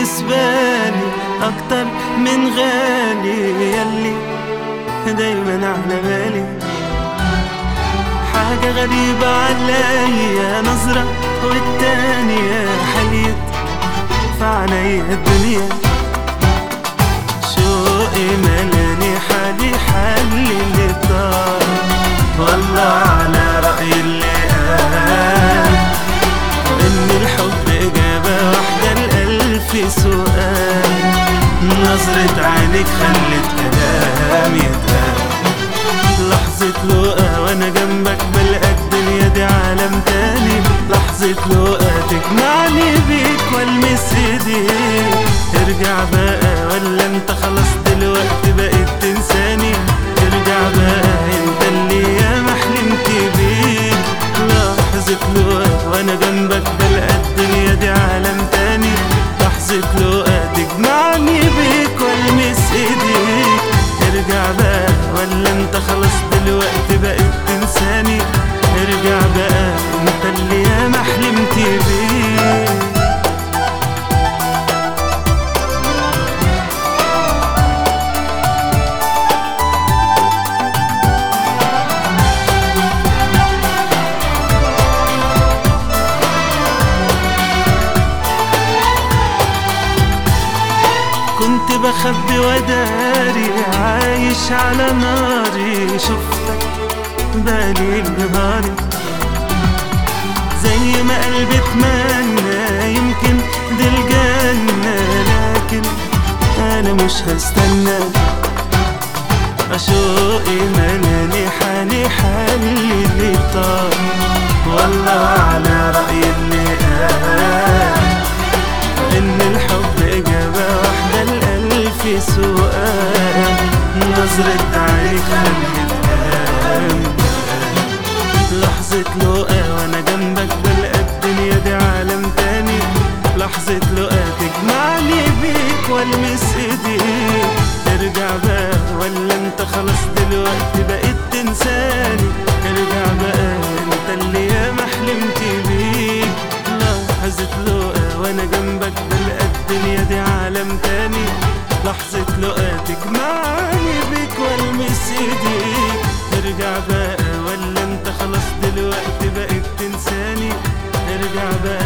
بالنسبة لي أكتر من غالي يلي دايما على بالي حاجة غريبة عليا نظرة والتانية حليت في عينيا الدنيا شوقي ملاني حالي حل اللي طار والله على رأي اللي قال إن الحب إجابة واحدة لألف سؤال نظرة عينك خلت كلام يتقال لحظة لقا وانا جنبك بلقى الدنيا دي عالم تاني لحظة لقا تجمعني بيك والمس ايديك ارجع بقى ولا انت خلاص دلوقتي بقيت تنساني ارجع بقى انت اللي ياما حلمت بيك لحظة لقا وانا جنبك بلقى الدنيا دي عالم تاني لحظة لقا تجمعني بيك والمس ايديك ارجع بقى ولا انت خلاص دلوقتي بقيت تنساني ارجع بقى انت اللي ياما حلمت بيه كنت بخبي وداري عايش على ناري شفتك بالي نهاري زي ما قلبي اتمنى يمكن دي الجنة لكن أنا مش هستنى أشوقي ملاني حالي حالي اللي طار والله على رأي اللي قال إن الحب إجابة واحدة لألف سؤال نظرة عينيك خلت كلام لحظة لقا وأنا جنبك بلقى الدنيا دي عالم تاني لحظة لقا تجمعني بيك والمس ايديك ارجع بقى ولا انت خلاص دلوقتي بقيت تنساني ارجع بقى انت اللي ياما حلمت بيك لحظة لقا وانا جنبك بلقى الدنيا دي عالم تاني لحظة لقا تجمعني بيك والمس ايديك ارجع بقى ولا انت خلاص دلوقتي بقيت تنساني ارجع بقى